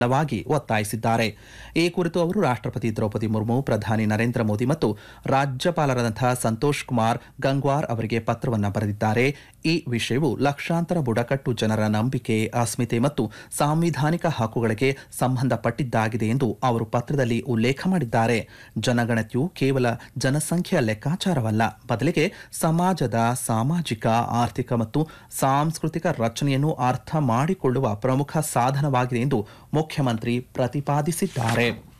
ಬಲವಾಗಿ ಒತ್ತಾಯಿಸಿದ್ದಾರೆ ಈ ಕುರಿತು ಅವರು ರಾಷ್ಟ್ರಪತಿ ದ್ರೌಪದಿ ಮುರ್ಮು ಪ್ರಧಾನಿ ನರೇಂದ್ರ ಮೋದಿ ಮತ್ತು ರಾಜ್ಯಪಾಲರಾದಂತಹ ಸಂತೋಷ್ ಕುಮಾರ್ ಗಂಗ್ವಾರ್ ಅವರಿಗೆ ಪತ್ರವನ್ನು ಬರೆದಿದ್ದಾರೆ ಈ ವಿಷಯವು ಲಕ್ಷಾಂತರ ಬುಡಕಟ್ಟು ಜನರ ನಂಬಿಕೆ ಅಸ್ಮಿತೆ ಮತ್ತು ಸಾಂವಿಧಾನಿಕ ಹಕ್ಕುಗಳಿಗೆ ಸಂಬಂಧಪಟ್ಟಿದ್ದಾಗಿದೆ ಎಂದು ಅವರು ಪತ್ರದಲ್ಲಿ ಉಲ್ಲೇಖ ಮಾಡಿದ್ದಾರೆ ಜನಗಣತಿಯು ಕೇವಲ ಜನಸಂಖ್ಯೆಯ ಲೆಕ್ಕಾಚಾರವಲ್ಲ ಬದಲಿಗೆ ಸಮಾಜದ ಸಾಮಾಜಿಕ ಆರ್ಥಿಕ ಮತ್ತು ಸಾಂಸ್ಕೃತಿಕ ರಚನೆಯನ್ನು ಅರ್ಥ ಮಾಡಿಕೊಳ್ಳುವ ಪ್ರಮುಖ ಸಾಧನವಾಗಿದೆ ಎಂದು ಮುಖ್ಯಮಂತ್ರಿ ಪ್ರತಿಪಾದಿಸಿದ್ದಾರೆ